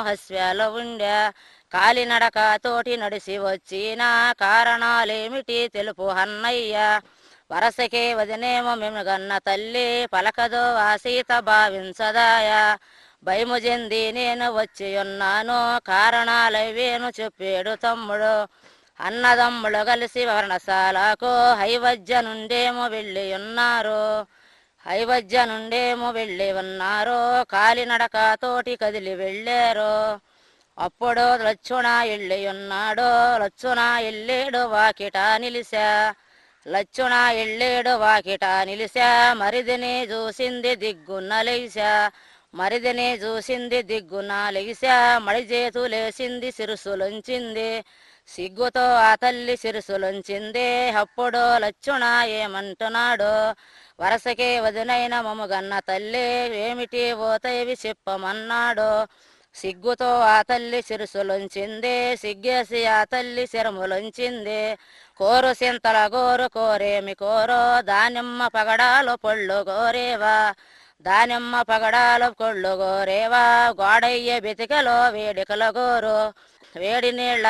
హస్యాలు ఉండే కాలినడక తోటి నడిసి వచ్చిన కారణాలేమిటి తెలుపు అన్నయ్య వరసకే వదినేమో మేము గన్న తల్లి పలకదో ఆ సీత భావించదాయా భయము చెంది నేను వచ్చి ఉన్నాను కారణాలవేను చెప్పాడు తమ్ముడు అన్నదమ్ములు కలిసి వర్ణశాలకు హైవజ్య నుండేమో వెళ్ళి ఉన్నారు హైవజ్య నుండేమో వెళ్ళి ఉన్నారు కాలినడక తోటి కదిలి వెళ్ళారు అప్పుడు లచ్చున ఇల్లి ఉన్నాడు లచ్చున ఇల్లేడు వాకిట నిలిసా లచ్చున ఇల్లేడు వాకిట నిలిసా మరిదిని చూసింది దిగ్గున లేసా మరిదిని చూసింది దిగ్గున లేసా మడి చేతులేసింది సిరుసులుంచింది సిగ్గుతో ఆ తల్లి సిరుసులుంచింది అప్పుడు లచ్చున ఏమంటున్నాడు వరసకే వదినైన మముగన్న తల్లి ఏమిటి ఓతైవి చెప్పమన్నాడు సిగ్గుతో ఆ తల్లి సిరుసులుంచింది సిగ్గేసి ఆ తల్లి శరములుంచింది కోరు సింతల గోరు కోరేమి కోరో దానిమ్మ పగడాలు పొళ్ళు గోరేవా దానిమ్మ పగడాలు కొళ్ళు గోరేవా గోడయ్య బితికలో వేడికల గోరు వేడి నీళ్ళ